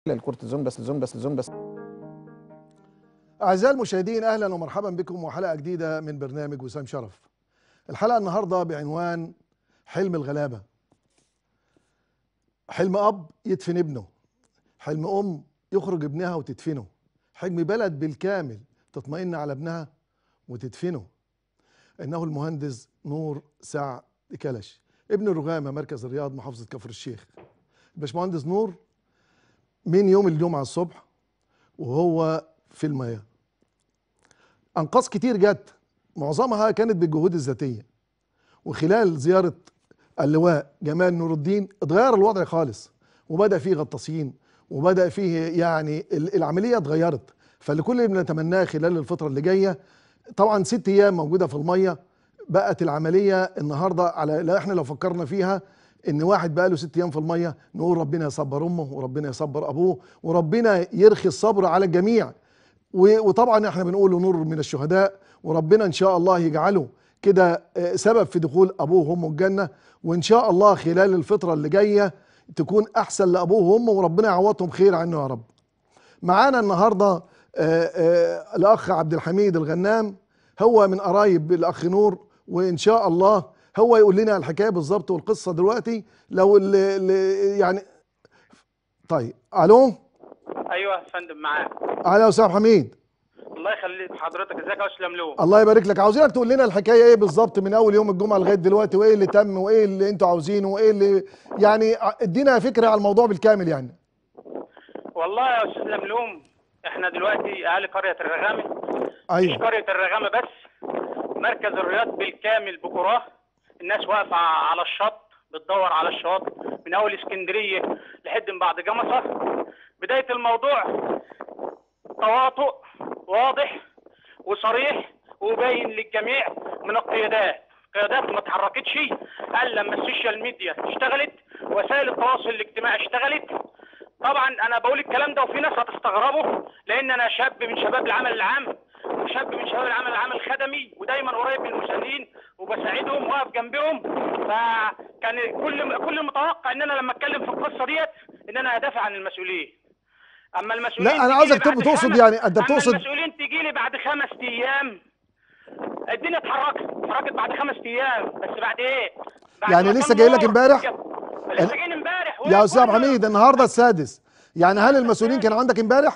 الكورتيزون بس الزون بس الزون بس أعزائي المشاهدين أهلا ومرحبا بكم وحلقة جديدة من برنامج وسام شرف الحلقة النهاردة بعنوان حلم الغلابة حلم أب يدفن ابنه حلم أم يخرج ابنها وتدفنه حلم بلد بالكامل تطمئن على ابنها وتدفنه إنه المهندس نور سعد كلش ابن الرغامة مركز الرياض محافظة كفر الشيخ الباشمهندس نور من يوم الجمعة الصبح وهو في المياه أنقاص كتير جت معظمها كانت بالجهود الذاتية وخلال زيارة اللواء جمال نور الدين اتغير الوضع خالص وبدأ فيه غطاسين وبدأ فيه يعني ال- العملية اتغيرت فاللي كل اللي بنتمناه خلال الفترة اللي جاية طبعا ست أيام موجودة في المية بقت العملية النهاردة على لا احنا لو فكرنا فيها ان واحد بقى له ست ايام في الميه نقول ربنا يصبر امه وربنا يصبر ابوه وربنا يرخي الصبر على الجميع و- وطبعا احنا بنقول له نور من الشهداء وربنا ان شاء الله يجعله كده آه، سبب في دخول ابوه وامه الجنه وان شاء الله خلال الفتره اللي جايه تكون احسن لابوه وامه وربنا يعوضهم خير عنه يا رب. معانا النهارده آه، آه، الاخ عبد الحميد الغنام هو من قرايب الاخ نور وان شاء الله هو يقول لنا الحكايه بالظبط والقصه دلوقتي لو ال ال يعني طيب الو ايوه يا فندم معاك اهلا يا استاذ حميد الله يخليك حضرتك ازيك يا استاذ لملوم الله يبارك لك عاوزينك تقول لنا الحكايه ايه بالظبط من اول يوم الجمعه لغايه دلوقتي وايه اللي تم وايه اللي انتوا عاوزينه وايه اللي يعني ع- ادينا فكره على الموضوع بالكامل يعني والله يا استاذ لملوم احنا دلوقتي اهالي قريه الرغامه مش ايوه قريه الرغامه بس مركز الرياض بالكامل بكراه الناس واقفه على الشط بتدور على الشط من اول اسكندريه لحد من بعد جمصه بدايه الموضوع تواطؤ واضح وصريح وباين للجميع من القيادات القيادات ما اتحركتش الا لما السوشيال ميديا اشتغلت وسائل التواصل الاجتماعي اشتغلت طبعا انا بقول الكلام ده وفي ناس هتستغربوا لان انا شاب من شباب العمل العام وشاب من شباب العمل العام الخدمي ودايما قريب من المسنين وبساعدهم واقف جنبهم فكان كل كل المتوقع ان انا لما اتكلم في القصه ديت ان انا ادافع عن المسؤولين اما المسؤولين لا، أنا تجيلي عاوزك بعد تبقى تقصد خمس- يعني أنت أما بتقصد- المسؤولين تجي لي بعد خمس ايام الدنيا اتحركت اتحركت بعد خمس ايام بس بعد ايه؟ بعد يعني ما لسه كان جاي لك نور. امبارح؟ لسه جايين امبارح يا استاذ كله- حميد النهارده السادس يعني هل المسؤولين كانوا عندك امبارح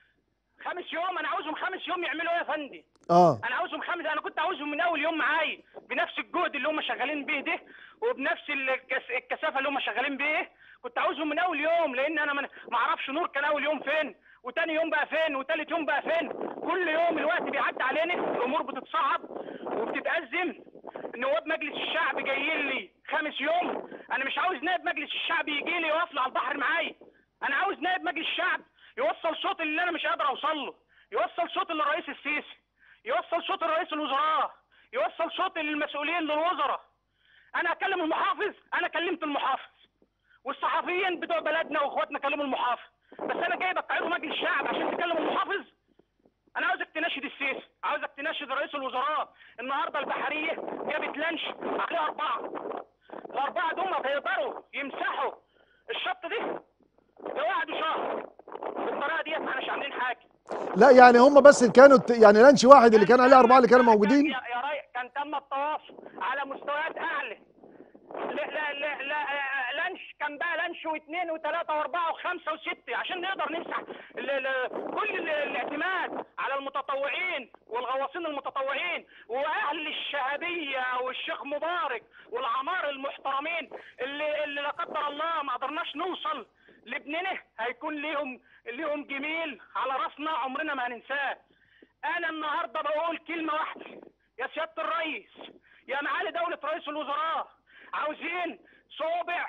خمس يوم انا عاوزهم خمس يوم يعملوا ايه يا فندم؟ اه انا عاوزهم خمس انا كنت عاوزهم من اول يوم معايا بنفس الجهد اللي هم شغالين بيه ده وبنفس الكس... الكثافه اللي هم شغالين بيه كنت عاوزهم من اول يوم لان انا ما ما اعرفش نور كان اول يوم فين وتاني يوم بقى فين وتالت يوم بقى فين كل يوم الوقت بيعدي علينا الامور بتتصعب وبتتازم نواب مجلس الشعب جايين لي خامس يوم انا مش عاوز نائب مجلس الشعب يجي لي يقف لي على البحر معايا انا عاوز نائب مجلس الشعب يوصل صوت اللي انا مش قادر اوصل له يوصل صوت للرئيس السيسي يوصل صوت الرئيس الوزراء يوصل صوت المسؤولين للوزراء انا اكلم المحافظ انا كلمت المحافظ والصحفيين بتوع بلدنا واخواتنا كلموا المحافظ بس انا جايبك عضو مجلس الشعب عشان تكلم المحافظ انا عاوزك تناشد السيسي عاوزك تناشد رئيس الوزراء النهارده البحريه جابت لانش عليه اربعه الاربعه دول هيقدروا يمسحوا الشط ده لوحده شهر بالطريقه ديت احنا مش عاملين حاجه لا يعني هم بس كانوا ت- يعني لانش واحد اللي كان عليه اربعه اللي كانوا موجودين يا يا راي كان تم التواصل على مستويات اعلى لا لا لا لا آه، لانش كان بقى لانش واثنين وثلاثه واربعه وخمسه وسته عشان نقدر نمسح ال- ال- كل ال- الاعتماد على المتطوعين والغواصين المتطوعين واهل الشهاديه والشيخ مبارك والعمار المحترمين اللي اللي لا قدر الله ما قدرناش نوصل لابننا هيكون ليهم ليهم جميل على راسنا عمرنا ما هننساه انا النهارده بقول كلمه واحده يا سياده الرئيس يا معالي دوله رئيس الوزراء عاوزين صوبع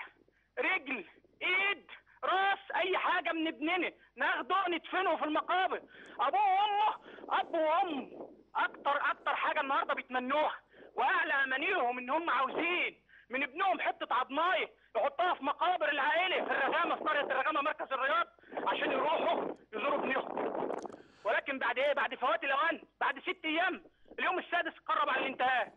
رجل ايد راس اي حاجه من ابننا ناخده ندفنه في المقابر ابوه وامه اب وام اكتر اكتر حاجه النهارده بيتمنوها واعلى امانيهم ان هم عاوزين من ابنهم حته عضمايه يحطها في مقابر العائله في الرغامه في قريه الرغامه مركز الرياض عشان يروحوا يزوروا ابنهم ولكن بعد ايه بعد فوات الاوان بعد ست ايام اليوم السادس قرب على الانتهاء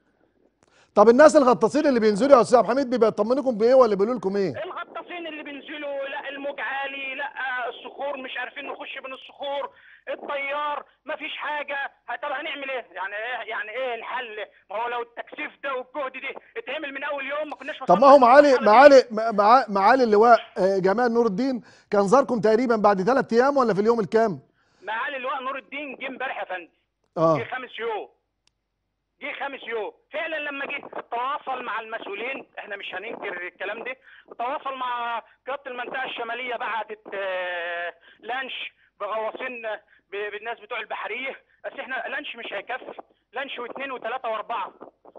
طب الناس الغطاسين اللي بينزلوا يا استاذ عبد الحميد بيبقى يطمنكم بايه ولا بيقولوا لكم ايه الغطاسين اللي بينزلوا لا الموج عالي لا الصخور مش عارفين نخش بين الصخور الطيار مفيش حاجه طب هنعمل ايه يعني ايه يعني ايه الحل ما هو لو التكثيف ده والجهد ده اتعمل من اول يوم ما كناش طب ما وصلنا هو معالي للمرحلة دي. معالي مع- معالي اللواء آه، جمال نور الدين كان زاركم تقريبا بعد ثلاث ايام ولا في اليوم الكام؟ معالي اللواء نور الدين جه امبارح يا فندم اه جه خامس يوم جه خامس يوم فعلا لما جه تواصل مع المسؤولين احنا مش هننكر الكلام ده تواصل مع قياده المنطقه الشماليه بعتت آه، لانش بغواصين ب- بالناس بتوع البحريه بس احنا لانش مش هيكفي لانش واثنين وثلاثه واربعه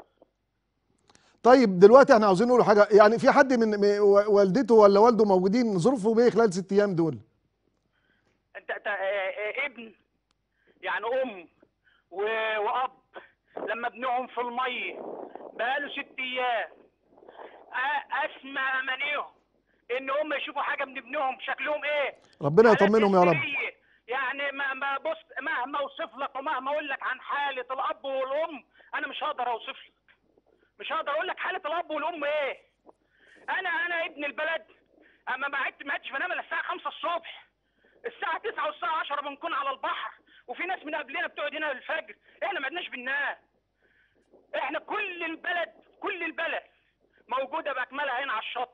طيب دلوقتي احنا عاوزين نقول حاجه يعني في حد من من والدته ولا والده موجودين ظروفهم ايه خلال ست ايام دول؟ انت انت آه، آه، ابن يعني ام و- واب لما ابنهم في الميه بقاله ست ايام آه، اسمى امانيهم ان هم يشوفوا حاجه من ابنهم شكلهم ايه ربنا حالات يطمنهم يا رب هستيرية. يعني ما ما بص مهما اوصف لك ومهما اقول لك عن حاله الاب والام انا مش هقدر اوصف لك مش هقدر اقول لك حاله الاب والام ايه انا انا ابن البلد اما ما عدت ما عدتش بنام الا الساعه 5 الصبح الساعه 9 والساعه 10 بنكون على البحر وفي ناس من قبلنا بتقعد هنا للفجر احنا ما عدناش بننام احنا كل البلد كل البلد موجوده باكملها هنا على الشط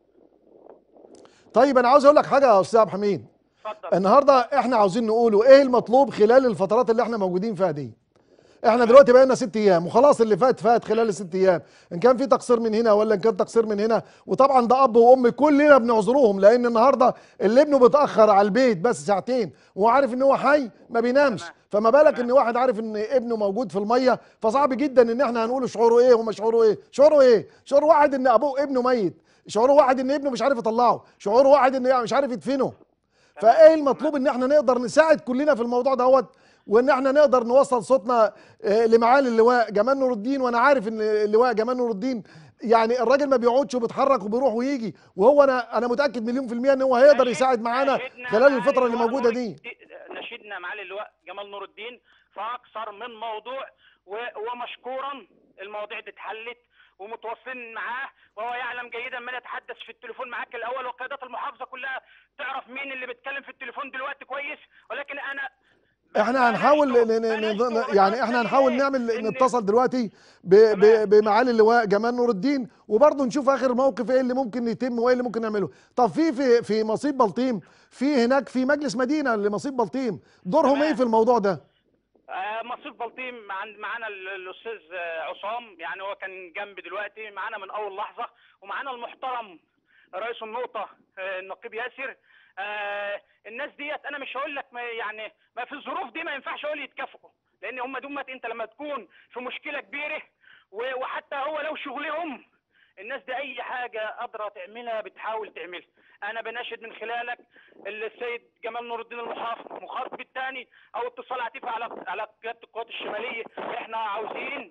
طيب انا عاوز اقول لك حاجه يا استاذ عبد الحميد اتفضل النهارده احنا عاوزين نقوله ايه المطلوب خلال الفترات اللي احنا موجودين فيها دي احنا دلوقتي بقينا ست ايام وخلاص اللي فات فات خلال الست ايام ان كان في تقصير من هنا ولا ان كان تقصير من هنا وطبعا ده اب وام كلنا بنعذروهم لان النهارده اللي ابنه بيتاخر على البيت بس ساعتين وهو عارف ان هو حي ما بينامش تمام. فما بالك تمام. ان واحد عارف ان ابنه موجود في الميه فصعب جدا ان احنا هنقول شعوره ايه وما شعوره ايه شعوره ايه شعور واحد ان ابوه ابنه ميت شعوره واحد ان ابنه مش عارف يطلعه شعوره واحد ان مش عارف يدفنه فايه المطلوب ان احنا نقدر نساعد كلنا في الموضوع دوت وان احنا نقدر نوصل صوتنا آه، لمعالي اللواء جمال نور الدين وانا عارف ان اللواء جمال نور الدين يعني الراجل ما بيقعدش وبيتحرك وبيروح ويجي وهو انا انا متاكد مليون في الميه ان هو هيقدر نشد- يساعد معانا نشدنا خلال معالي الفتره اللي اللواء موجوده نور دي الدين- نشدنا معالي اللواء جمال نور الدين في اكثر من موضوع و- ومشكورا المواضيع دي اتحلت ومتواصلين معاه وهو يعلم جيدا من يتحدث في التليفون معاك الاول وقيادات المحافظه كلها تعرف مين اللي بيتكلم في التليفون دلوقتي كويس ولكن انا احنا هنحاول ن- ن- ن- ن- يعني احنا هنحاول نعمل نتصل دلوقتي ب- ب- بمعالي اللواء جمال نور الدين وبرضه نشوف اخر موقف ايه اللي ممكن يتم وايه اللي ممكن نعمله طب في في في مصيب بلطيم في هناك في مجلس مدينه لمصيب بلطيم دورهم تمام. ايه في الموضوع ده آه، مصيف بلطيم عند معانا ال- الاستاذ آه، عصام يعني هو كان جنبي دلوقتي معانا من اول لحظه ومعانا المحترم رئيس النقطه آه، النقيب ياسر آه، الناس ديت انا مش هقول لك ما يعني ما في الظروف دي ما ينفعش اقول يتكافئوا لان هم دمت انت لما تكون في مشكله كبيره و- وحتى هو لو شغلهم الناس دي اي حاجه قادره تعملها بتحاول تعملها انا بناشد من خلالك السيد جمال نور الدين المحافظ مخاطب الثاني او اتصال عاطفي على على قياده القوات الشماليه احنا عاوزين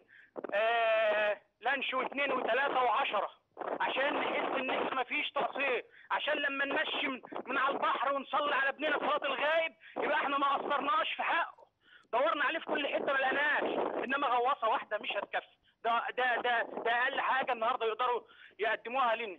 آه لانش واثنين وثلاثه وعشره عشان نحس ان احنا مفيش تقصير عشان لما نمشي من, من على البحر ونصلي على ابننا صلاه الغايب يبقى احنا ما قصرناش في حقه دورنا عليه في كل حته ما لقيناش انما غواصه واحده مش هتكفي ده ده ده ده اقل حاجه النهارده يقدروا يقدموها لنا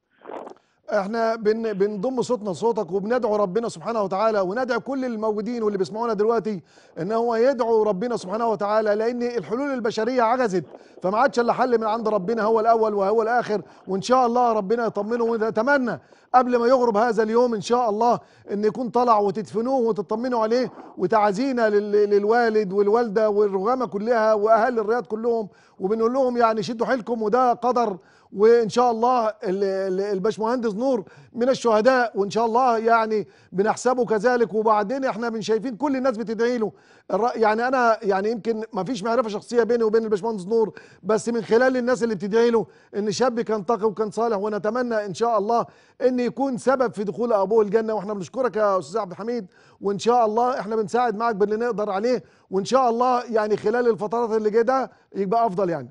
احنا بن بنضم صوتنا لصوتك وبندعو ربنا سبحانه وتعالى وندعو كل الموجودين واللي بيسمعونا دلوقتي ان هو يدعو ربنا سبحانه وتعالى لان الحلول البشريه عجزت فما عادش الا حل من عند ربنا هو الاول وهو الاخر وان شاء الله ربنا يطمنه ونتمنى قبل ما يغرب هذا اليوم ان شاء الله ان يكون طلع وتدفنوه وتطمنوا عليه وتعزينا لل- للوالد والوالده والرغامه كلها واهل الرياض كلهم وبنقول لهم يعني شدوا حيلكم وده قدر وان شاء الله ال- ال- الباشمهندس نور من الشهداء وان شاء الله يعني بنحسبه كذلك وبعدين احنا من شايفين كل الناس بتدعي له الر- يعني انا يعني يمكن ما فيش معرفه شخصيه بيني وبين الباشمهندس نور بس من خلال الناس اللي بتدعي له ان شاب كان تقي وكان صالح ونتمنى ان شاء الله ان يكون سبب في دخول ابوه الجنه واحنا بنشكرك يا استاذ عبد الحميد وان شاء الله احنا بنساعد معك باللي نقدر عليه وان شاء الله يعني خلال الفترات اللي جايه ده يبقى افضل يعني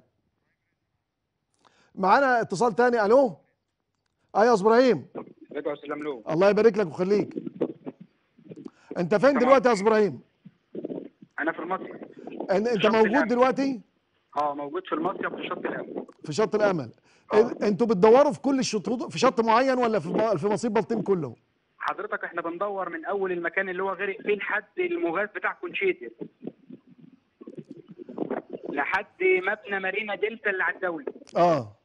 معانا اتصال تاني الو ايوه يا ابراهيم ازيك يا استاذ مملوك الله يبارك لك ويخليك انت فين تمام. دلوقتي يا ابراهيم انا في المصيف أن- انت شط موجود الأمل. دلوقتي اه موجود في المصيف في شط الامل في شط الامل آه. إن- انتوا بتدوروا في كل الشطوط في شط معين ولا في ب- في مصيب بلطيم كله حضرتك احنا بندور من اول المكان اللي هو غرق فيه لحد المغاث بتاع كونشيتي لحد مبنى مارينا دلتا اللي على الدولي اه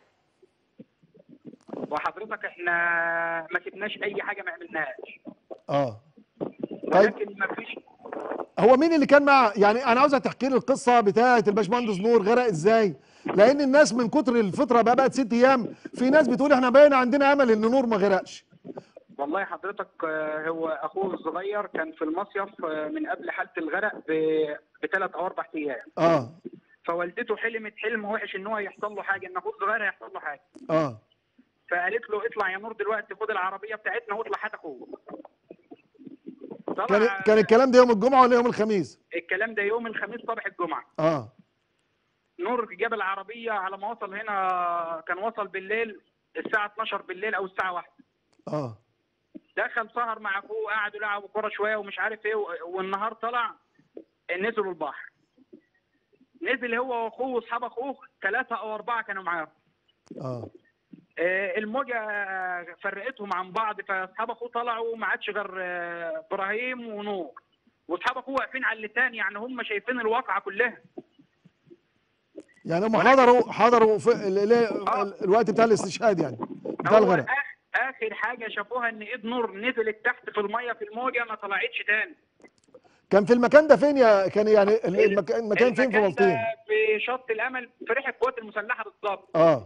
وحضرتك احنا ما سبناش اي حاجه ما عملناهاش اه طيب ولكن ما فيش هو مين اللي كان مع يعني انا عاوزك تحكي لي القصه بتاعه الباشمهندس نور غرق ازاي لان الناس من كتر الفتره بقى بقت ست ايام في ناس بتقول احنا بقينا عندنا امل ان نور ما غرقش والله حضرتك آه، هو اخوه الصغير كان في المصيف آه، من قبل حاله الغرق بثلاث او اربع ايام اه فوالدته حلمت حلم وحش ان هو يحصل له حاجه ان اخوه الصغير هيحصل له حاجه اه فقالت له اطلع يا نور دلوقتي خد العربيه بتاعتنا واطلع هات اخوه طلع كان كان الكلام ده يوم الجمعه ولا يوم الخميس الكلام ده يوم الخميس صباح الجمعه اه نور جاب العربيه على ما وصل هنا كان وصل بالليل الساعه 12 بالليل او الساعه 1 اه دخل سهر مع اخوه قعدوا يلعبوا كوره شويه ومش عارف ايه و- والنهار طلع نزلوا البحر نزل هو واخوه واصحاب اخوه ثلاثه او اربعه كانوا معاهم اه آه، الموجه فرقتهم عن بعض فاصحاب اخوه طلعوا ما عادش غير آه، ابراهيم ونور واصحاب اخوه واقفين على اللسان يعني هم شايفين الواقعه كلها يعني هم حضروا حضروا في ال- ال- ال- الوقت بتاع الاستشهاد يعني بتاع هو الغرق آخ- اخر حاجه شافوها ان ايد نور نزلت تحت في الميه في الموجه ما طلعتش تاني كان في المكان ده فين يا كان يعني ال- المك- المكان فين في المكان بلطيم ده في شط الامل في ريح القوات المسلحه بالظبط اه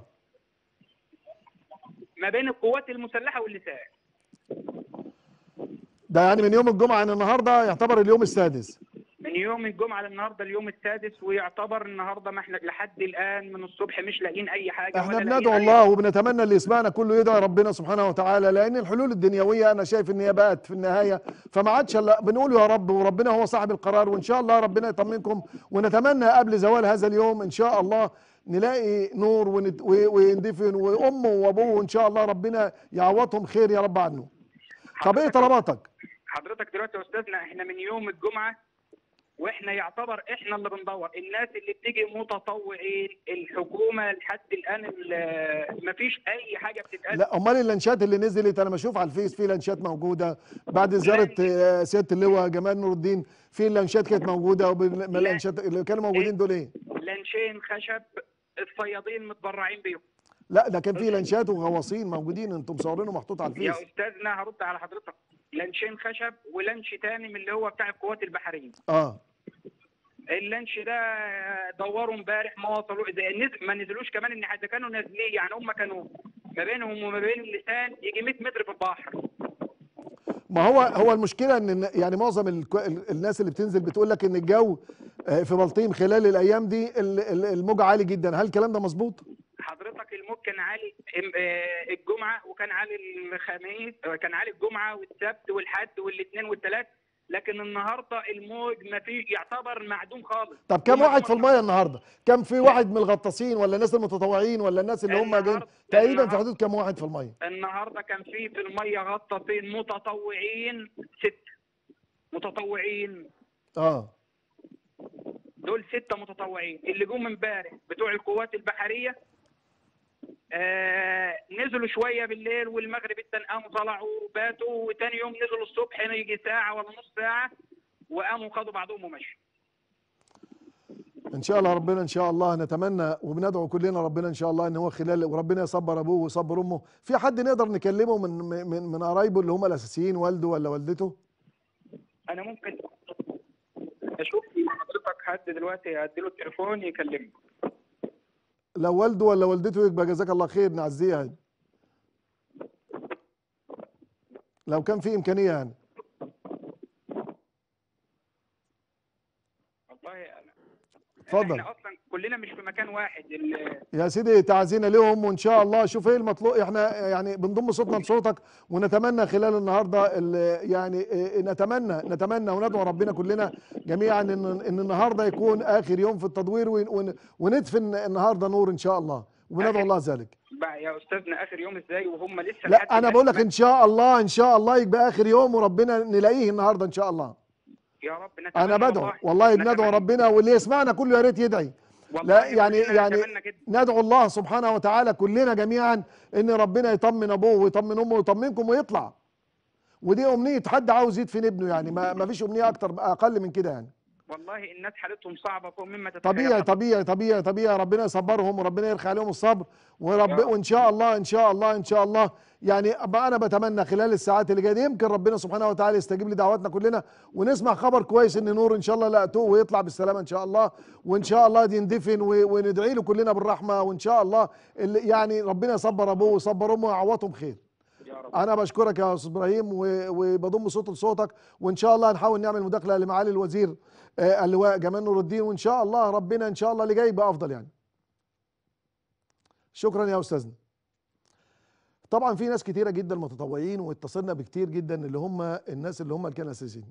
ما بين القوات المسلحه واللسان ده يعني من يوم الجمعه يعني النهارده يعتبر اليوم السادس من يوم الجمعه للنهارده اليوم السادس ويعتبر النهارده ما احنا لحد الان من الصبح مش لاقيين اي حاجه احنا ولا لاقيين بندعو أي- الله وبنتمنى اللي يسمعنا كله يدعي ربنا سبحانه وتعالى لان الحلول الدنيويه انا شايف ان هي بقت في النهايه فما عادش الا بنقول يا رب وربنا هو صاحب القرار وان شاء الله ربنا يطمنكم ونتمنى قبل زوال هذا اليوم ان شاء الله نلاقي نور ونت- و- ويندفن وامه وابوه وان شاء الله ربنا يعوضهم خير يا رب عنه طب ايه طلباتك حضرتك دلوقتي يا استاذنا احنا من يوم الجمعه واحنا يعتبر احنا اللي بندور الناس اللي بتيجي متطوعين الحكومه لحد الان ما فيش اي حاجه بتتقال لا امال اللانشات اللي نزلت انا بشوف على الفيس في لانشات موجوده بعد زياره آه، سياده اللواء جمال نور الدين في لانشات كانت موجوده وبال- اللانشات اللي كانوا موجودين دول ايه لانشين خشب الصيادين متبرعين بيهم لا ده كان في لانشات وغواصين موجودين انتم مصورينه محطوط على يا الفيس استاذنا هرد على حضرتك لانشين خشب ولانش تاني من اللي هو بتاع القوات البحريه اه اللانش ده دوروا امبارح ما وصلوا إذا نزل ما نزلوش كمان ان اذا كانوا نازلين يعني هم كانوا ما بينهم وما بين اللسان يجي 100 متر في البحر ما هو هو المشكله ان يعني معظم ال- ال- الناس اللي بتنزل بتقول لك ان الجو آه، في بلطيم خلال الايام دي ال- ال- الموج عالي جدا هل الكلام ده مظبوط حضرتك الموج كان عالي ام- آه، الجمعه وكان عالي الخميس آه، كان عالي الجمعه والسبت والحد والاثنين والثلاث لكن النهارده الموج ما فيه يعتبر معدوم خالص طب كم هم واحد في هم- الميه النهارده كم في واحد من الغطاسين ولا الناس المتطوعين ولا الناس اللي هم جايين النهاردة- تقريبا في النهاردة- حدود كم واحد في الميه النهارده كان في في الميه غطاسين متطوعين ست متطوعين اه دول ستة متطوعين اللي جم امبارح بتوع القوات البحرية آه نزلوا شوية بالليل والمغرب التاني قاموا طلعوا باتوا وتاني يوم نزلوا الصبح هنا يجي ساعة ولا نص ساعة وقاموا خدوا بعضهم ومشوا ان شاء الله ربنا ان شاء الله نتمنى وبندعو كلنا ربنا ان شاء الله ان هو خلال وربنا يصبر ابوه ويصبر امه في حد نقدر نكلمه من من من قرايبه اللي هم الاساسيين والده ولا والدته أنا ممكن أشوف مع حضرتك حد دلوقتي أديله التليفون يكلمني لو والده ولا والدته يبقى جزاك الله خير نعزيها يعني. لو كان في امكانيه يعني والله أنا اتفضل احنا اصلا كلنا مش في مكان واحد ال- يا سيدي تعزينا لهم وان شاء الله شوف ايه المطلوب احنا يعني بنضم صوتنا لصوتك ونتمنى خلال النهارده ال- يعني إيه نتمنى نتمنى وندعو ربنا كلنا جميعا ان ان النهارده يكون اخر يوم في التدوير ون- ون- وندفن النهارده نور ان شاء الله وندعو الله ذلك بقى يا استاذنا اخر يوم ازاي وهم لسه لحد لا انا الآن بقول لك ما- ان شاء الله ان شاء الله يبقى اخر يوم وربنا نلاقيه النهارده ان شاء الله يا رب نتمنى انا بدعو والله بندعو نتمنى. ربنا واللي يسمعنا كله يا ريت يدعي والله لا يعني كلنا يعني نتمنى كده. ندعو الله سبحانه وتعالى كلنا جميعا ان ربنا يطمن ابوه ويطمن امه ويطمنكم ويطلع ودي امنيه حد عاوز يدفن ابنه يعني ما ما فيش امنيه اكتر اقل من كده يعني والله الناس حالتهم صعبه فوق مما تتخيل طبيعي حضرتك. طبيعي طبيعي طبيعي ربنا يصبرهم وربنا يرخي عليهم الصبر ورب يا رب. وان شاء الله ان شاء الله ان شاء الله يعني بقى انا بتمنى خلال الساعات اللي جايه دي يمكن ربنا سبحانه وتعالى يستجيب لدعواتنا كلنا ونسمع خبر كويس ان نور ان شاء الله لقيتوه ويطلع بالسلامه ان شاء الله وان شاء الله يندفن و- وندعي له كلنا بالرحمه وان شاء الله اللي يعني ربنا يصبر ابوه ويصبر امه ويعوضهم خير يا رب انا بشكرك يا استاذ ابراهيم و- وبضم صوت لصوتك وان شاء الله نحاول نعمل مداخله لمعالي الوزير آه، اللواء جمال نور الدين وان شاء الله ربنا ان شاء الله اللي جاي يبقى افضل يعني شكرا يا استاذنا طبعا في ناس كتيره جدا متطوعين واتصلنا بكتير جدا اللي هم الناس اللي هم اللي كانوا اساسيين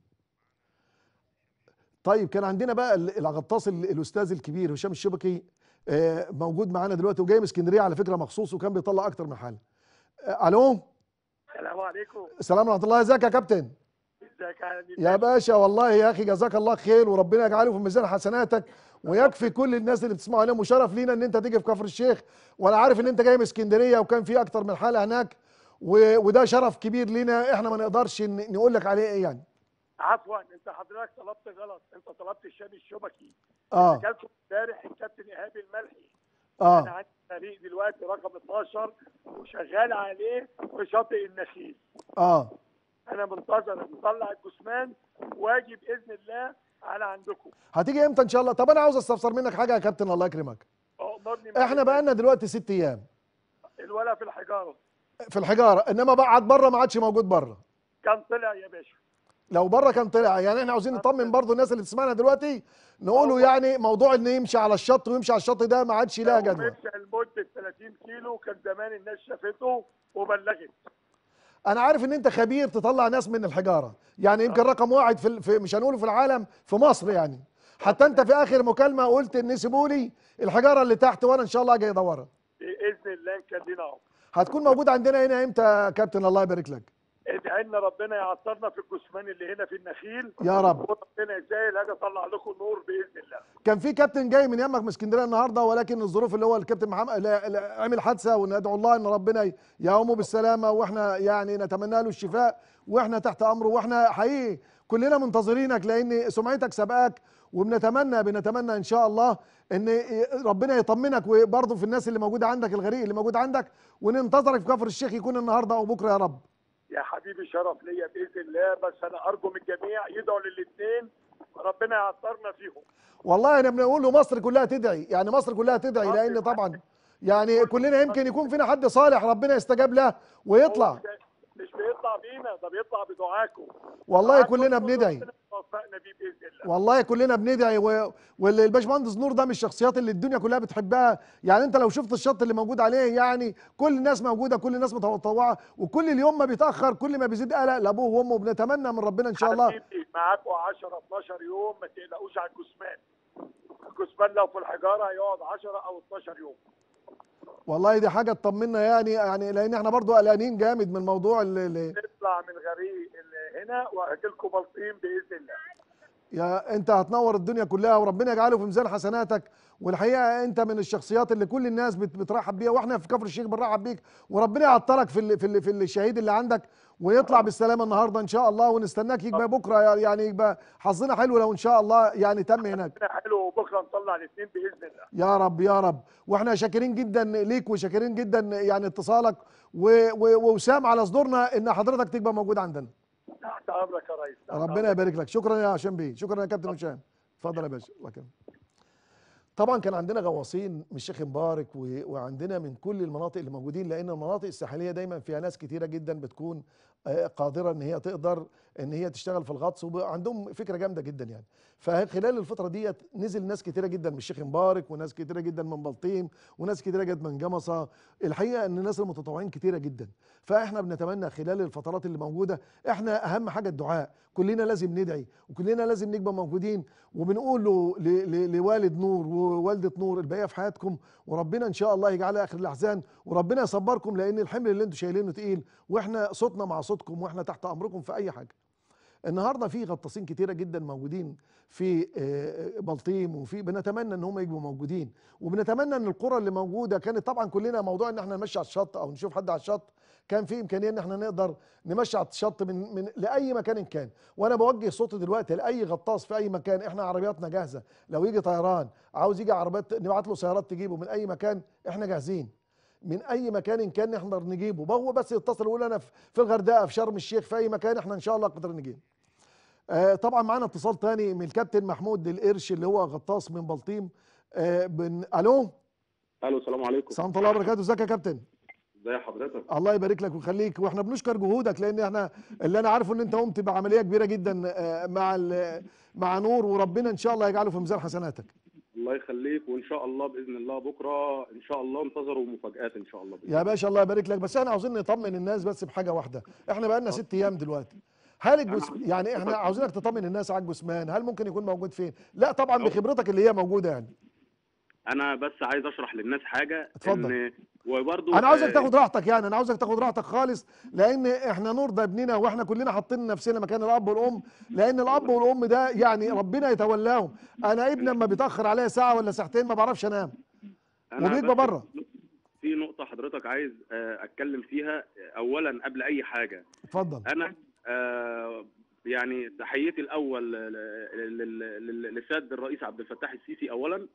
طيب كان عندنا بقى ال- الغطاس ال- الاستاذ الكبير هشام الشبكي آه، موجود معانا دلوقتي وجاي من اسكندريه على فكره مخصوص وكان بيطلع اكتر من حاله آه، الو السلام عليكم السلام ورحمه الله ازيك يا كابتن ازيك يا حبيبي يا باشا والله يا اخي جزاك الله خير وربنا يجعله في ميزان حسناتك ويكفي كل الناس اللي بتسمعوا عليهم وشرف لينا ان انت تيجي في كفر الشيخ وانا عارف ان انت جاي من اسكندريه وكان في اكتر من حاله هناك و... وده شرف كبير لينا احنا ما نقدرش ن... نقول لك عليه ايه يعني عفوا انت حضرتك طلبت غلط انت طلبت الشام الشبكي اه كلته امبارح الكابتن ايهاب الملحي اه انا عندي فريق دلوقتي رقم 12 وشغال عليه في شاطئ النخيل اه انا منتظر نطلع الجثمان واجي باذن الله على عندكم هتيجي امتى ان شاء الله طب انا عاوز استفسر منك حاجه يا كابتن الله يكرمك امرني احنا بقى لنا دلوقتي ست ايام الولا في الحجاره في الحجاره انما بعد بره ما عادش موجود بره كان طلع يا باشا لو بره كان طلع يعني احنا عاوزين نطمن برضو الناس اللي بتسمعنا دلوقتي نقوله هو- يعني موضوع انه يمشي على الشط ويمشي على الشط ده ما عادش لها لو جدوى مشى لمده 30 كيلو كان زمان الناس شافته وبلغت انا عارف ان انت خبير تطلع ناس من الحجاره يعني يمكن رقم واحد في, ال- في مش هنقوله في العالم في مصر يعني حتى انت في اخر مكالمه قلت ان سيبوا لي الحجاره اللي تحت وانا ان شاء الله جاي ادورها باذن الله ان كان لنا عمر هتكون موجود عندنا هنا امتى يا كابتن الله يبارك لك ادعي لنا ربنا يعطرنا في الجثمان اللي هنا في النخيل يا رب. وربنا يسهل هذا اطلع لكم نور باذن الله كان في كابتن جاي من يمك من اسكندريه النهارده ولكن الظروف اللي هو الكابتن محمد لا- لا- عمل حادثه وندعو الله ان ربنا ي- يقومه بالسلامه واحنا يعني نتمنى له الشفاء واحنا تحت امره واحنا حقيقي كلنا منتظرينك لان سمعتك سبقاك وبنتمنى بنتمنى ان شاء الله ان ربنا يطمنك وبرضه في الناس اللي موجوده عندك الغريق اللي موجود عندك وننتظرك في كفر الشيخ يكون النهارده او بكره يا رب يا حبيبي شرف ليا باذن الله بس انا ارجو من الجميع يدعوا للاثنين ربنا يعطرنا فيهم والله انا بنقول له مصر كلها تدعي يعني مصر كلها تدعي لان طبعا يعني كلنا يمكن يكون فينا حد صالح ربنا يستجاب له ويطلع هو مش بيطلع بينا ده بيطلع بدعاكم والله دعاكم كلنا كله بندعي ربنا يوفقنا بيه باذن الله والله كلنا بندعي و... والباشمهندس نور ده من الشخصيات اللي الدنيا كلها بتحبها يعني انت لو شفت الشط اللي موجود عليه يعني كل الناس موجوده كل الناس متطوعه وكل اليوم ما بيتاخر كل ما بيزيد قلق لابوه وامه بنتمنى من ربنا ان شاء الله حبيبي معاكم 10 12 يوم ما تقلقوش على الجثمان الجثمان لو في الحجاره هيقعد 10 او 12 يوم والله دي حاجه تطمنا يعني يعني لان احنا برضو قلقانين جامد من الموضوع اللي, اللي نطلع من غريق اللي هنا وهجي لكم بلطيم باذن الله يا انت هتنور الدنيا كلها وربنا يجعله في ميزان حسناتك والحقيقه انت من الشخصيات اللي كل الناس بت- بترحب بيها واحنا في كفر الشيخ بنرحب بيك وربنا يعطرك في ال في ال في الشهيد اللي عندك ويطلع بالسلامه النهارده ان شاء الله ونستناك يبقى بكره يعني يبقى حظنا حلو لو ان شاء الله يعني تم هناك ربنا حلو وبكره نطلع الاثنين باذن الله يا رب يا رب واحنا شاكرين جدا ليك وشاكرين جدا يعني اتصالك و- و- ووسام على صدورنا ان حضرتك تبقى موجود عندنا تحت امرك يا ريس تحت ربنا يبارك لك شكرا يا هشام بيه شكرا يا كابتن هشام اتفضل يا باشا الله يكرمك طبعا كان عندنا غواصين من الشيخ مبارك و- وعندنا من كل المناطق اللي موجودين لان المناطق الساحليه دايما فيها ناس كتيره جدا بتكون آه، قادره ان هي تقدر ان هي تشتغل في الغطس وعندهم فكره جامده جدا يعني فخلال الفتره ديت نزل ناس كتيره جدا من الشيخ مبارك وناس كتيره جدا من بلطيم وناس كتيره جدا من جمصه الحقيقه ان الناس المتطوعين كتيره جدا فاحنا بنتمنى خلال الفترات اللي موجوده احنا اهم حاجه الدعاء كلنا لازم ندعي وكلنا لازم نبقى موجودين وبنقول له ل- ل- لوالد نور ووالده نور البقيه في حياتكم وربنا ان شاء الله يجعلها اخر الاحزان وربنا يصبركم لان الحمل اللي انتم شايلينه تقيل واحنا صوتنا مع صوتكم واحنا تحت امركم في اي حاجه النهارده في غطاسين كتيره جدا موجودين في آه، بلطيم وفي بنتمنى ان هم يبقوا موجودين وبنتمنى ان القرى اللي موجوده كانت طبعا كلنا موضوع ان احنا نمشي على الشط او نشوف حد على الشط كان في امكانيه ان احنا نقدر نمشي على الشط من من لاي مكان كان وانا بوجه صوتي دلوقتي لاي غطاس في اي مكان احنا عربياتنا جاهزه لو يجي طيران عاوز يجي عربيات نبعت له سيارات تجيبه من اي مكان احنا جاهزين من اي مكان كان نقدر نجيبه هو بس يتصل يقول انا في في الغردقه في شرم الشيخ في اي مكان احنا ان شاء الله نقدر نجيبه آه طبعا معانا اتصال تاني من الكابتن محمود القرش اللي هو غطاس من بلطيم آه بن... الو الو السلام عليكم سلام الله وبركاته ازيك يا كابتن ازي حضرتك الله يبارك لك ويخليك واحنا بنشكر جهودك لان احنا اللي انا عارفه ان انت قمت بعمليه كبيره جدا آه، مع ال- مع نور وربنا ان شاء الله يجعله في ميزان حسناتك الله يخليك وان شاء الله باذن الله بكره ان شاء الله انتظروا مفاجات ان شاء الله بإذن يا باشا الله يبارك لك بس احنا عاوزين نطمن الناس بس بحاجه واحده احنا بقى لنا ست ايام دلوقتي هل الجس... يعني احنا عاوزينك تطمن الناس على الجثمان هل ممكن يكون موجود فين لا طبعا بخبرتك اللي هي موجوده يعني انا بس عايز اشرح للناس حاجه اتفضل. ان وبرضه انا عاوزك تاخد راحتك يعني انا عاوزك تاخد راحتك خالص لان احنا نور ده ابننا واحنا كلنا حاطين نفسنا مكان الاب والام لان الاب والام ده يعني ربنا يتولاهم انا ابني لما بيتاخر عليا ساعه ولا ساعتين ما بعرفش انام وبيبقى بس بره. في نقطه حضرتك عايز آه، اتكلم فيها اولا قبل اي حاجه اتفضل انا آه، يعني تحيتي الاول ل- ل- ل- ل- لسياده الرئيس عبد الفتاح السيسي اولا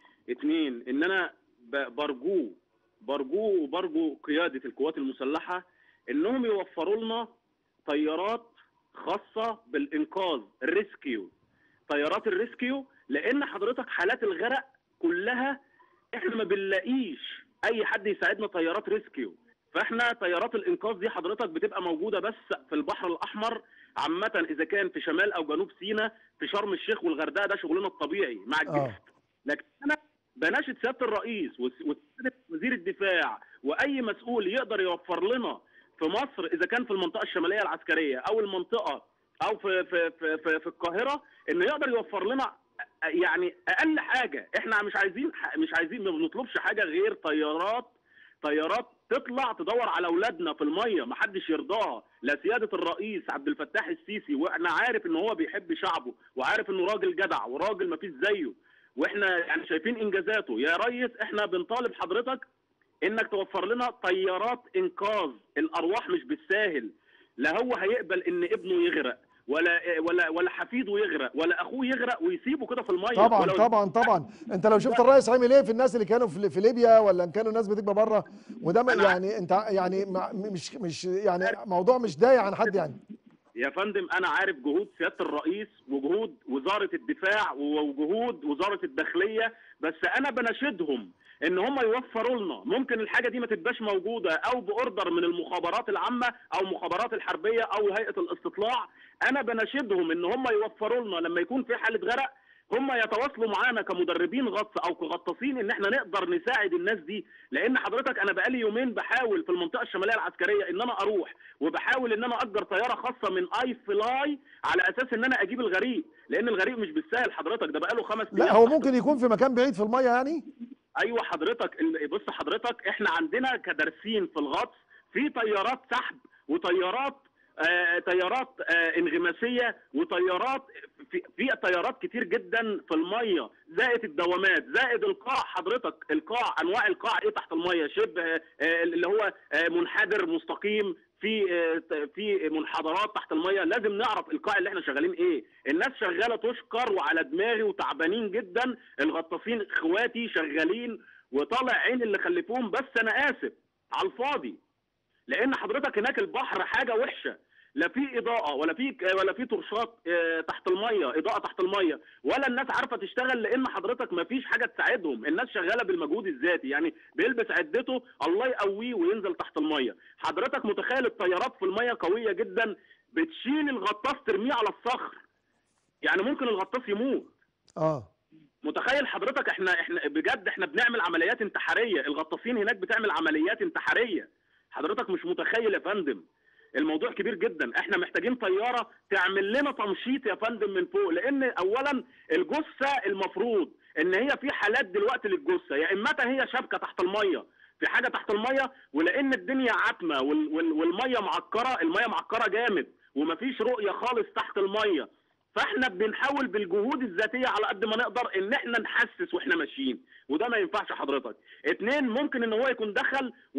اثنين ان انا ب- برجوه برجوه وبرجو قياده القوات المسلحه انهم يوفروا لنا طيارات خاصه بالانقاذ الريسكيو طيارات الريسكيو لان حضرتك حالات الغرق كلها احنا ما بنلاقيش اي حد يساعدنا طيارات ريسكيو فاحنا طيارات الانقاذ دي حضرتك بتبقى موجوده بس في البحر الاحمر عامه اذا كان في شمال او جنوب سيناء في شرم الشيخ والغردقه ده شغلنا الطبيعي مع الجيش اه لكن انا بناشد سياده الرئيس وس- وسياده وزير الدفاع واي مسؤول يقدر يوفر لنا في مصر اذا كان في المنطقه الشماليه العسكريه او المنطقه او في في في في, في القاهره انه يقدر يوفر لنا يعني اقل حاجه احنا مش عايزين مش عايزين ما بنطلبش حاجه غير طيارات طيارات تطلع تدور على اولادنا في الميه ما حدش يرضاها لا سياده الرئيس عبد الفتاح السيسي وانا عارف ان هو بيحب شعبه وعارف انه راجل جدع وراجل ما فيش زيه واحنا يعني شايفين انجازاته يا ريس احنا بنطالب حضرتك انك توفر لنا طيارات انقاذ الارواح مش بالساهل لا هو هيقبل ان ابنه يغرق ولا ولا ولا حفيده يغرق ولا اخوه يغرق ويسيبه كده في الميه طبعا ولو- طبعا طبعا انت لو شفت الرئيس عامل ايه في الناس اللي كانوا في في ليبيا ولا ان كانوا الناس بتبقى بره وده ما- أنا- يعني انت يعني ما- مش مش يعني موضوع مش ضايق عن حد يعني يا فندم انا عارف جهود سياده الرئيس وجهود وزاره الدفاع وجهود وزاره الداخليه بس انا بناشدهم ان هم يوفروا لنا ممكن الحاجه دي ما تبقاش موجوده او باوردر من المخابرات العامه او مخابرات الحربيه او هيئه الاستطلاع انا بناشدهم ان هم يوفروا لنا لما يكون في حاله غرق هم يتواصلوا معانا كمدربين غطس او كغطاسين ان احنا نقدر نساعد الناس دي لان حضرتك انا بقالي يومين بحاول في المنطقه الشماليه العسكريه ان انا اروح وبحاول ان انا اجر طياره خاصه من اي فلاي على اساس ان انا اجيب الغريق لان الغريق مش بالسهل حضرتك ده بقاله خمس لا أيام هو تحت ممكن يكون في مكان بعيد في الميه يعني ايوه حضرتك ال- بص حضرتك احنا عندنا كدارسين في الغطس في طيارات سحب وطيارات آه طيارات آه انغماسيه وطيارات في, في طيارات كتير جدا في الميه زائد الدوامات زائد القاع حضرتك القاع انواع القاع ايه تحت الميه شبه آه اللي هو آه منحدر مستقيم في آه في منحدرات تحت الميه لازم نعرف القاع اللي احنا شغالين ايه الناس شغاله تشكر وعلى دماغي وتعبانين جدا الغطاسين اخواتي شغالين وطالع عين اللي خلفوهم بس انا اسف على الفاضي لان حضرتك هناك البحر حاجه وحشه لا في اضاءه ولا في ولا في ترشات آه، تحت الميه اضاءه تحت الميه ولا الناس عارفه تشتغل لان حضرتك ما فيش حاجه تساعدهم الناس شغاله بالمجهود الذاتي يعني بيلبس عدته الله يقويه وينزل تحت الميه حضرتك متخيل الطيارات في الميه قويه جدا بتشيل الغطاس ترميه على الصخر يعني ممكن الغطاس يموت اه متخيل حضرتك احنا احنا بجد احنا بنعمل عمليات انتحاريه الغطاسين هناك بتعمل عمليات انتحاريه حضرتك مش متخيل يا فندم الموضوع كبير جدا احنا محتاجين طياره تعمل لنا تمشيط يا فندم من فوق لان اولا الجثه المفروض ان هي في حالات دلوقتي للجثه يا اما هي شبكه تحت الميه في حاجه تحت الميه ولان الدنيا عتمه وال وال والميه معكره الميه معكره جامد ومفيش رؤيه خالص تحت الميه فاحنا بنحاول بالجهود الذاتيه على قد ما نقدر ان احنا نحسس واحنا ماشيين وده ما ينفعش حضرتك اتنين ممكن ان هو يكون دخل وسط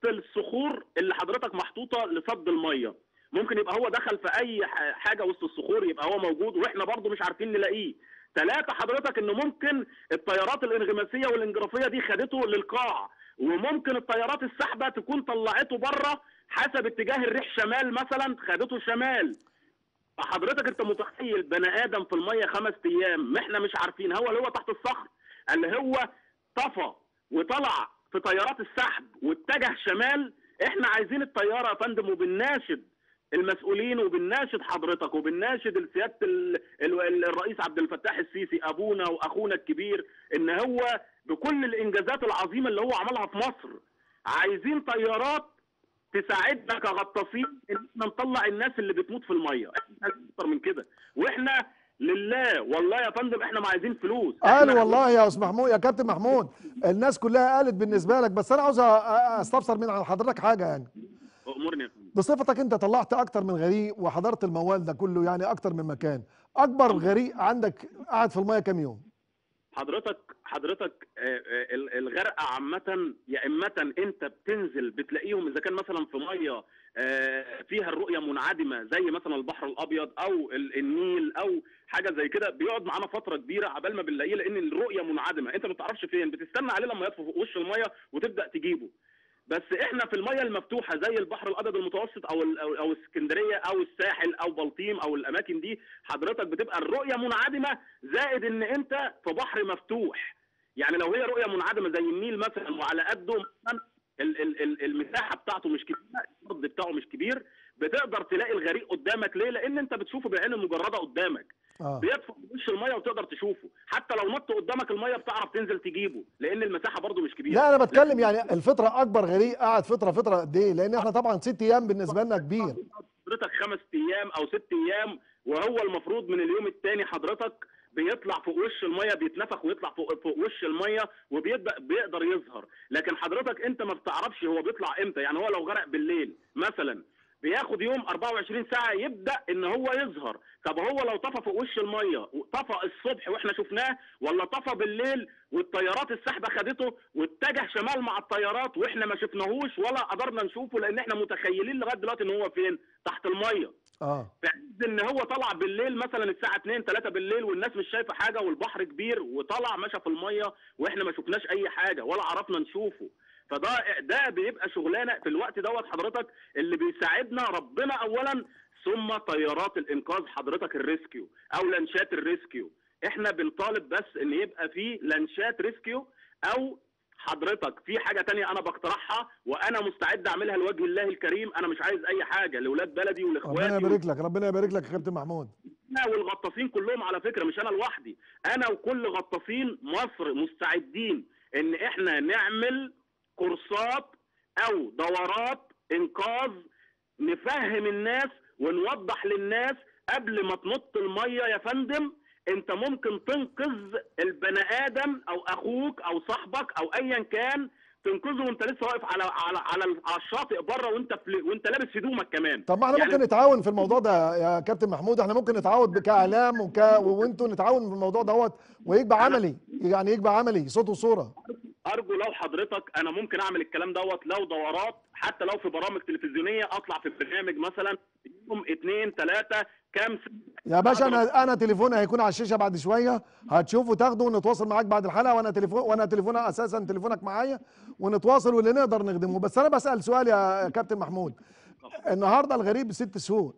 الصخور اللي حضرتك محطوطه لصد الميه ممكن يبقى هو دخل في اي ح- حاجه وسط الصخور يبقى هو موجود واحنا برضو مش عارفين نلاقيه ثلاثة حضرتك انه ممكن الطيارات الانغماسيه والانجرافيه دي خدته للقاع وممكن الطيارات السحبه تكون طلعته بره حسب اتجاه الريح شمال مثلا خدته شمال فحضرتك انت متخيل بني ادم في الميه خمس ايام ما احنا مش عارفين هو اللي هو تحت الصخر اللي هو طفى وطلع في طيارات السحب واتجه شمال احنا عايزين الطياره يا فندم وبنناشد المسؤولين وبنناشد حضرتك وبنناشد سياده ال- ال- الرئيس عبد الفتاح السيسي ابونا واخونا الكبير ان هو بكل الانجازات العظيمه اللي هو عملها في مصر عايزين طيارات تساعدنا كغطاسين ان احنا نطلع الناس اللي بتموت في الميه احنا مش عايزين اكتر من كده واحنا لله والله يا فندم احنا ما عايزين فلوس قال إحنا- والله يا استاذ محمود يا كابتن محمود الناس كلها قالت بالنسبه لك بس انا عاوز أ- أ- استفسر من عن حضرتك حاجه يعني امورني يا فندم بصفتك انت طلعت اكتر من غريق وحضرت الموال ده كله يعني اكتر من مكان اكبر غريق عندك قاعد في الميه كام يوم حضرتك حضرتك آه، آه، ال- الغرقه عامه يا اما انت بتنزل بتلاقيهم اذا كان مثلا في ميه آه، فيها الرؤيه منعدمه زي مثلا البحر الابيض او ال- النيل او حاجه زي كده بيقعد معانا فتره كبيره عبال ما بنلاقيه لان الرؤيه منعدمه انت ما بتعرفش فين بتستنى عليه لما يطفو فوق وش الميه وتبدا تجيبه بس احنا في الميه المفتوحه زي البحر الابيض المتوسط او ال- او أو اسكندريه او الساحل او بلطيم او الاماكن دي حضرتك بتبقى الرؤيه منعدمه زائد ان انت في بحر مفتوح يعني لو هي رؤيه منعدمه زي النيل مثلا وعلى قده مثلا ال- ال- ال- المساحه بتاعته مش كبيره الارض بتاعه مش كبير بتقدر تلاقي الغريق قدامك ليه؟ لان انت بتشوفه بعين المجرده قدامك اه بيدفع في وش الميه وتقدر تشوفه حتى لو نط قدامك الميه بتعرف تنزل تجيبه لان المساحه برضه مش كبيره لا انا بتكلم يعني الفتره اكبر غريق قاعد فتره فتره قد ايه لان احنا طبعا ست ايام بالنسبه لنا كبير حضرتك خمس ايام او ست ايام وهو المفروض من اليوم الثاني حضرتك بيطلع فوق وش الميه بيتنفخ ويطلع فوق, فوق وش الميه وبيبدا بيقدر يظهر لكن حضرتك انت ما بتعرفش هو بيطلع امتى يعني هو لو غرق بالليل مثلا بياخد يوم 24 ساعه يبدا ان هو يظهر طب هو لو طفى فوق وش الميه طفى الصبح واحنا شفناه ولا طفى بالليل والطيارات السحبه خدته واتجه شمال مع الطيارات واحنا ما شفناهوش ولا قدرنا نشوفه لان احنا متخيلين لغايه دلوقتي ان هو فين تحت الميه اه في عز ان هو طلع بالليل مثلا الساعه 2 3 بالليل والناس مش شايفه حاجه والبحر كبير وطلع مشى في الميه واحنا ما شفناش اي حاجه ولا عرفنا نشوفه فده ده بيبقى شغلانه في الوقت دوت حضرتك اللي بيساعدنا ربنا اولا ثم طيارات الانقاذ حضرتك الريسكيو او لانشات الريسكيو احنا بنطالب بس ان يبقى في لانشات ريسكيو او حضرتك في حاجه تانية انا بقترحها وانا مستعد اعملها لوجه الله الكريم انا مش عايز اي حاجه لاولاد بلدي ربنا ولاخواتي يبارك لك ربنا يبارك لك يا كابتن محمود انا والغطاسين كلهم على فكره مش انا لوحدي انا وكل غطاسين مصر مستعدين ان احنا نعمل كورسات او دورات انقاذ نفهم الناس ونوضح للناس قبل ما تنط الميه يا فندم انت ممكن تنقذ البني ادم او اخوك او صاحبك او ايا كان تنقذه وانت لسه واقف على على على, على الشاطئ بره وانت في وانت لابس هدومك كمان طب ما احنا يعني- ممكن نتعاون في الموضوع ده يا كابتن محمود احنا ممكن نتعاون كاعلام وك... وانتوا نتعاون في الموضوع دوت ويبقى عملي يعني يبقى عملي صوت وصوره ارجو لو حضرتك انا ممكن اعمل الكلام دوت لو دورات حتى لو في برامج تلفزيونيه اطلع في برنامج مثلا يوم اثنين ثلاثه كام س- يا باشا انا انا تليفوني هيكون على الشاشه بعد شويه هتشوفه تاخده ونتواصل معاك بعد الحلقه وانا تليفون وانا تليفون اساسا تليفونك معايا ونتواصل واللي نقدر نخدمه بس انا بسال سؤال يا كابتن محمود النهارده الغريب ست شهور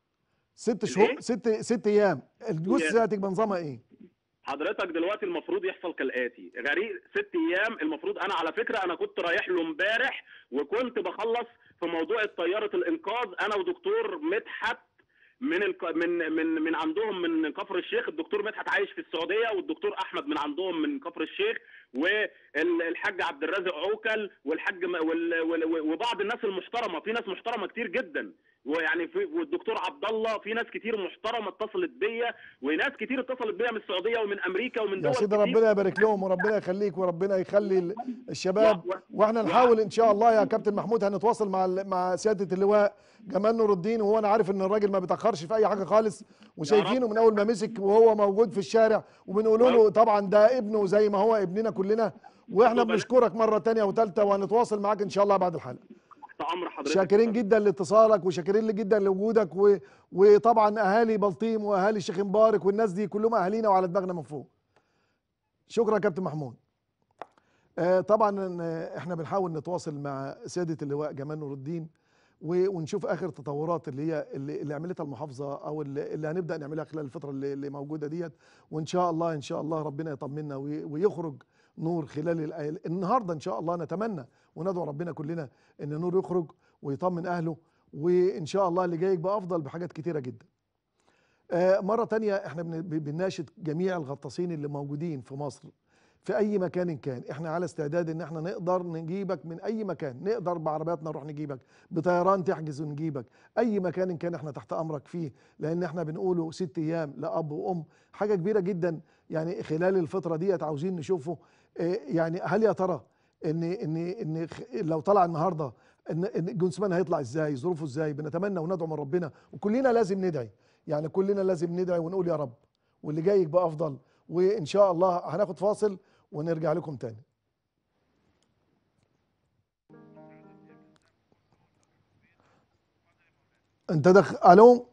ست شهور الإيه؟ ست ست ايام الجثه هتبقى نظامها ايه؟ حضرتك دلوقتي المفروض يحصل كالاتي غريق ست ايام المفروض انا على فكره انا كنت رايح له امبارح وكنت بخلص في موضوع طياره الانقاذ انا ودكتور مدحت من الك... من من من عندهم من كفر الشيخ الدكتور مدحت عايش في السعوديه والدكتور احمد من عندهم من كفر الشيخ والحاج عبد الرازق عوكل والحاج م... وال... وال... وبعض الناس المحترمه في ناس محترمه كتير جدا ويعني في والدكتور عبد الله في ناس كتير محترمه اتصلت بيا وناس كتير اتصلت بيا من السعوديه ومن امريكا ومن يا دول سيدي كتير. ربنا يبارك لهم وربنا يخليك وربنا يخلي ال- الشباب و- و- واحنا نحاول ان شاء الله يا كابتن محمود هنتواصل مع ال- مع سياده اللواء جمال نور الدين وهو انا عارف ان الراجل ما بيتاخرش في اي حاجه خالص وشايفينه من اول ما مسك وهو موجود في الشارع وبنقول له طبعا ده ابنه زي ما هو ابننا كلنا واحنا بنشكرك مره تانية وثالثه وهنتواصل معاك ان شاء الله بعد الحلقه تحت امر حضرتك شاكرين جدا لاتصالك وشاكرين جدا لوجودك و... وطبعا اهالي بلطيم واهالي الشيخ مبارك والناس دي كلهم اهالينا وعلى دماغنا من فوق شكرا يا كابتن محمود آه طبعا آه، احنا بنحاول نتواصل مع سياده اللواء جمال نور الدين و- ونشوف اخر التطورات اللي هي اللي, اللي عملتها المحافظه او اللي, اللي هنبدا نعملها خلال الفتره اللي, اللي موجوده ديت وان شاء الله ان شاء الله ربنا يطمنا وي- ويخرج نور خلال ال- النهارده ان شاء الله نتمنى وندعو ربنا كلنا ان نور يخرج ويطمن اهله وان شاء الله اللي جاي يبقى افضل بحاجات كتيره جدا آه، مرة تانية احنا بن- ب- بنناشد جميع الغطاسين اللي موجودين في مصر في اي مكان كان احنا على استعداد ان احنا نقدر نجيبك من اي مكان نقدر بعربياتنا نروح نجيبك بطيران تحجز ونجيبك اي مكان كان احنا تحت امرك فيه لان احنا بنقوله ست ايام لاب وام حاجة كبيرة جدا يعني خلال الفترة ديت عاوزين نشوفه آه، يعني هل يا ترى ان ان ان خ- لو طلع النهارده ان ان جونسمان هيطلع ازاي ظروفه ازاي بنتمنى وندعو من ربنا وكلنا لازم ندعي يعني كلنا لازم ندعي ونقول يا رب واللي جاي يبقى افضل وان شاء الله هناخد فاصل ونرجع لكم تاني انت دخ الو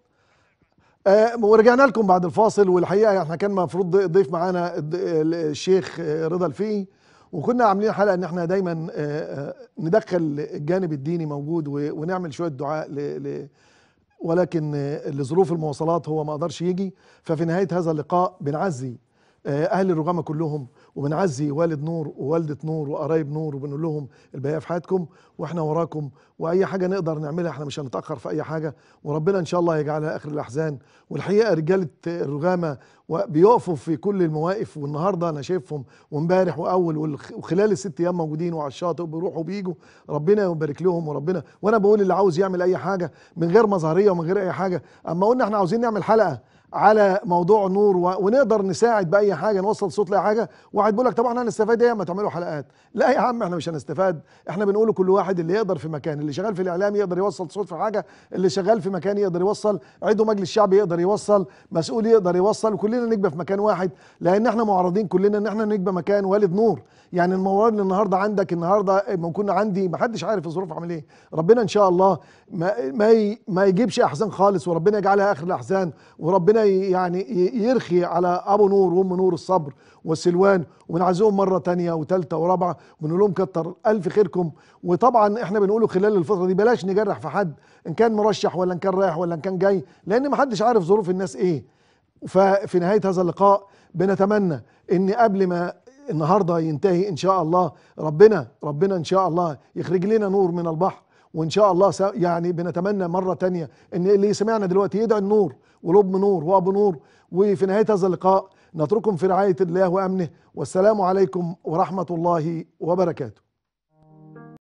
آه ورجعنا لكم بعد الفاصل والحقيقه احنا كان المفروض ضيف معانا الد- الشيخ آه، رضا الفقي وكنا عاملين حلقه ان احنا دايما آه، آه، ندخل الجانب الديني موجود و- ونعمل شويه دعاء ل- ل- ولكن آه، لظروف المواصلات هو ما قدرش يجي ففي نهايه هذا اللقاء بنعزي آه، اهل الرغامه كلهم وبنعزي والد نور ووالده نور وقرايب نور وبنقول لهم البقيه في حياتكم واحنا وراكم واي حاجه نقدر نعملها احنا مش هنتاخر في اي حاجه وربنا ان شاء الله يجعلها اخر الاحزان والحقيقه رجاله الرغامه بيقفوا في كل المواقف والنهارده انا شايفهم وامبارح واول والخ- وخلال الست ايام موجودين وعلى الشاطئ وبيروحوا وبيجوا ربنا يبارك لهم وربنا وانا بقول اللي عاوز يعمل اي حاجه من غير مظهريه ومن غير اي حاجه اما قلنا احنا عاوزين نعمل حلقه على موضوع نور و... ونقدر نساعد باي حاجه نوصل صوت لاي حاجه واحد بيقول لك طبعا هنستفاد ايه ما تعملوا حلقات لا يا عم احنا مش هنستفاد احنا بنقول كل واحد اللي يقدر في مكان اللي شغال في الاعلام يقدر يوصل صوت في حاجه اللي شغال في مكان يقدر يوصل عضو مجلس شعب يقدر يوصل مسؤول يقدر يوصل وكلنا نجبه في مكان واحد لان احنا معرضين كلنا ان احنا نجبه مكان والد نور يعني الموارد اللي النهارده عندك النهارده ما كنا عندي ما حدش عارف الظروف عامل ايه ربنا ان شاء الله ما ما, ي- ما يجيبش احزان خالص وربنا يجعلها اخر الاحزان وربنا ي- يعني ي- يرخي على ابو نور وام نور الصبر والسلوان وبنعزيهم مره تانية وثالثه ورابعه بنقول لهم كتر الف خيركم وطبعا احنا بنقوله خلال الفتره دي بلاش نجرح في حد ان كان مرشح ولا ان كان رايح ولا ان كان جاي لان ما حدش عارف ظروف الناس ايه ففي نهايه هذا اللقاء بنتمنى ان قبل ما النهارده ينتهي ان شاء الله ربنا ربنا ان شاء الله يخرج لنا نور من البحر وان شاء الله س- يعني بنتمنى مره تانية ان اللي سمعنا دلوقتي يدعي النور ولب نور وابو نور وفي نهايه هذا اللقاء نترككم في رعايه الله وامنه والسلام عليكم ورحمه الله وبركاته